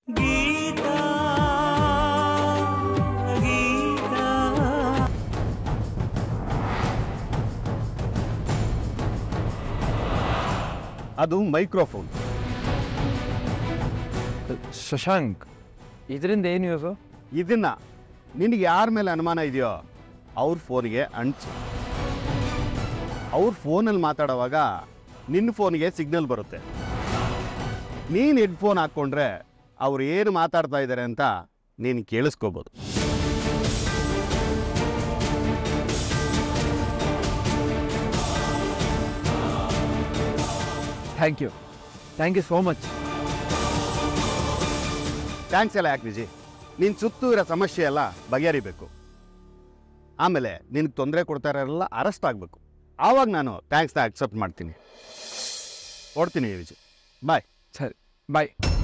ಗೀತಾ ಗೀತಾ ಅದು ಮೈಕ್ರೋಫೋನ್ ಶಶಾಂಕ್ ಇದರಿಂದ ಏನು ಯೂಸು ಇದನ್ನ ನಿನಗೆ ಯಾರ ಮೇಲೆ ಅನುಮಾನ ಇದೆಯೋ ಅವ್ರ ಫೋನ್ಗೆ ಅಂಟಿಸು ಅವ್ರ ಫೋನಲ್ಲಿ ಮಾತಾಡೋವಾಗ ನಿನ್ನ ಫೋನ್ಗೆ ಸಿಗ್ನಲ್ ಬರುತ್ತೆ ನೀನು ಹೆಡ್ಫೋನ್ ಹಾಕ್ಕೊಂಡ್ರೆ ಅವ್ರು ಏನು ಮಾತಾಡ್ತಾ ಇದ್ದಾರೆ ಅಂತ ನೀನು ಕೇಳಿಸ್ಕೋಬೋದು thank you thank you so much thanks ಎಲ್ಲ ಯಾಕೆ ವಿಜಿ ನಿನ್ನ ಸುತ್ತೂ ಇರೋ ಸಮಸ್ಯೆ ಎಲ್ಲ ಬಗೆಹರಿಬೇಕು ಆಮೇಲೆ ನಿನಗೆ ತೊಂದರೆ ಕೊಡ್ತಾ ಇರೋರೆಲ್ಲ ಅರೆಸ್ಟ್ ಆಗಬೇಕು ಆವಾಗ ನಾನು ಥ್ಯಾಂಕ್ಸ್ನ ಅಕ್ಸೆಪ್ಟ್ ಮಾಡ್ತೀನಿ ಕೊಡ್ತೀನಿ ವಿಜಯ್ ಬಾಯ್ ಸರಿ ಬಾಯ್